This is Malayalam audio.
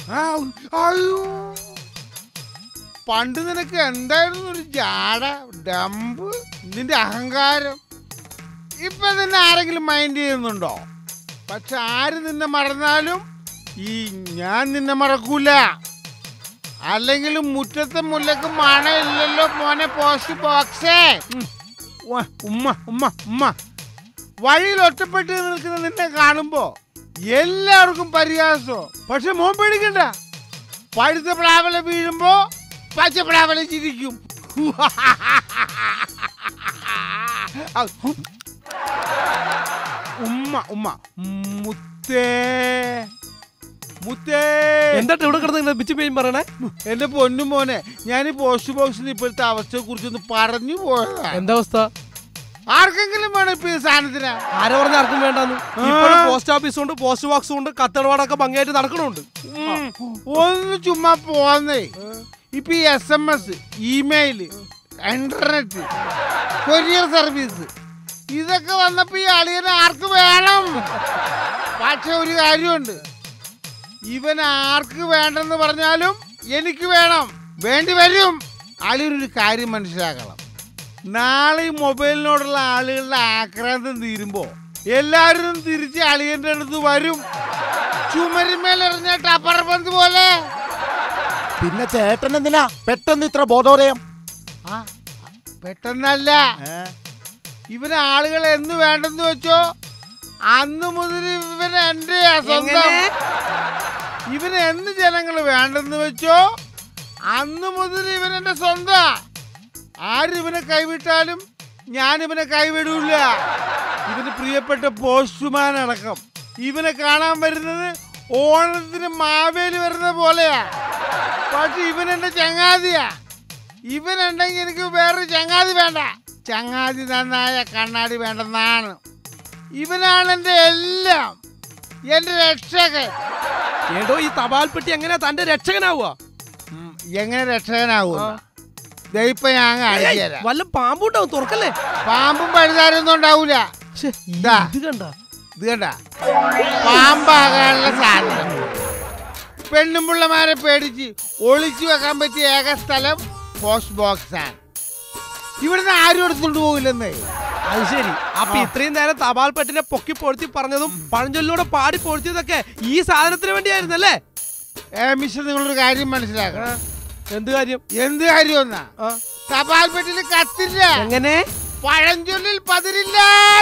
ആ, അയ്യോ പണ്ട് നിനക്ക് എന്തായിരുന്നു ഒരു ജാട ഡമ്പ് നിന്റെ അഹങ്കാരം ഇപ്പൊ നിന്നെ ആരെങ്കിലും മൈൻഡ് ചെയ്യുന്നുണ്ടോ പക്ഷെ ആര് നിന്നെ മറന്നാലും ഈ ഞാൻ നിന്നെ മറക്കൂല അല്ലെങ്കിലും മുറ്റത്തെ മുല്ലക്ക് മണയില്ലല്ലോ മോനെ പോസ്റ്റ് ബോക്സേ ഉം. ഉവ്വ, ഉമ്മ ഉമ്മ ഉമ്മ വഴിയിൽ ഒറ്റപ്പെട്ട് നിൽക്കുന്ന നിന്നെ കാണുമ്പോ എല്ലാവർക്കും പരിഹാസോ പക്ഷെ മോൻ പേടിക്കണ്ട പഴുത്ത പ്ലാവല വീഴുമ്പോ പച്ച പ്ലാവല ചിരിക്കും ഉമ്മ ഉമ്മ മുത്തേ മുത്തേ എന്താ ഇവിടെ കിടന്ന് പിച്ചു പേയും പറയണേ എന്റെ പൊന്നു മോനെ ഞാൻ ഈ പോസ്റ്റ് ബോക്സിന്റെ ഇപ്പോഴത്തെ അവസ്ഥയെ കുറിച്ചൊന്ന് പറഞ്ഞു പോയതാ എന്താ അവസ്ഥ ആർക്കെങ്കിലും വേണം ഇപ്പൊ ഈ സാധനത്തിന് ആരെ പറഞ്ഞ ആർക്കും വേണ്ടെന്ന് ഇപ്പോഴും പോസ്റ്റ് ഓഫീസും ഉണ്ട് പോസ്റ്റ് ബോക്സും ഉണ്ട് കത്തടപാടൊക്കെ ഭംഗിയായിട്ട് നടക്കണുണ്ട് ഉം. ഒന്ന് ചുമ്മാ പോന്നേ ഇപ്പൊ ഈ S M S email internet courier service ഇതൊക്കെ വന്നപ്പോ ഈ അളിയനെ ആർക്ക് വേണം പക്ഷെ ഒരു കാര്യമുണ്ട് ഇവൻ ആർക്ക് വേണ്ടെന്ന് പറഞ്ഞാലും എനിക്ക് വേണം വേണ്ടി വരും അളിയനൊരു കാര്യം മനസ്സിലാക്കണം നാളെ ഈ മൊബൈലിനോടുള്ള ആളുകളുടെ ആക്രാന്തം തീരുമ്പോ എല്ലാവരും തിരിച്ച് അളിയന്റെ അടുത്ത് വരും ചുമരിമേലെറിഞ്ഞ ടപ്പർ പന്ത് പോലെ പിന്നെ ചേട്ടൻ എന്തിനാ പെട്ടെന്ന് ഇത്ര ബോധോദയം ആ, പെട്ടെന്നല്ല ഇവന് ആളുകളെ എന്ന് വേണ്ടെന്ന് വെച്ചോ അന്ന് മുതൽ ഇവൻ എന്റെ സ്വന്തം ഇവന് എന്ന് ജനങ്ങൾ വേണ്ടെന്ന് വെച്ചോ അന്ന് മുതൽ ഇവൻ എന്റെ സ്വന്തം ആര് ഇവനെ കൈവിട്ടാലും ഞാൻ ഇവനെ കൈവിടൂല ഇവന് പ്രിയപ്പെട്ട പോസ്റ്റ്മാൻ അടക്കം ഇവനെ കാണാൻ വരുന്നത് ഓണത്തിന് മാവേലി വരുന്ന പോലെയാ പക്ഷെ ഇവൻ എന്റെ ചങ്ങാതിയാ ഇവനുണ്ടെങ്കിൽ എനിക്ക് വേറൊരു ചങ്ങാതി വേണ്ട ചങ്ങാതി നന്നായ കണ്ണാടി വേണ്ടെന്നാണ് ഇവനാണ് എന്റെ എല്ലാം എന്റെ രക്ഷകൻ ഏടോ ഈ തപാൽ പെട്ടി എങ്ങനെയാ തന്റെ രക്ഷകനാവുക ഉം, എങ്ങനെ രക്ഷകനാവും ദയിപ്പ ഞാൻ കാണിച്ചു തരാം വല്ല പാമ്പുണ്ടാവും തുറക്കല്ലേ പാമ്പും പഴുതാരൊന്നും ഉണ്ടാവൂല ശ്ശെ, ഈ ദാ. ഇത് കണ്ട ഇത് കണ്ട പാമ്പാകാനുള്ള സാധനം പെണ്ണുമ്പിള്ളമാരെ പേടിച്ച് ഒളിച്ചു വെക്കാൻ പറ്റിയ ഏക സ്ഥലം പോസ്റ്റ് ബോക്സ് ആണ് ഇവിടുന്ന് ആരും എടുത്തുകൊണ്ട് പോകില്ലെന്നേ അത് ശരി അപ്പൊ ഇത്രയും നേരം തപാൽ പെട്ടിനെ പൊക്കി പൊഴുത്തി പറഞ്ഞതും പഴഞ്ചൊല്ലിലൂടെ പാടി പൊഴുത്തിയതൊക്കെ ഈ സാധനത്തിന് വേണ്ടിയായിരുന്നല്ലേ ഏ മിസ്റ്റർ നിങ്ങളൊരു കാര്യം മനസ്സിലാക്കണം എന്ത് കാര്യം എന്ത് കാര്യം ഒന്നാ ആ, തപാൽ പെട്ടിയിൽ കത്തില്ല എങ്ങനെ പഴഞ്ചൊല്ലിൽ പതിരില്ല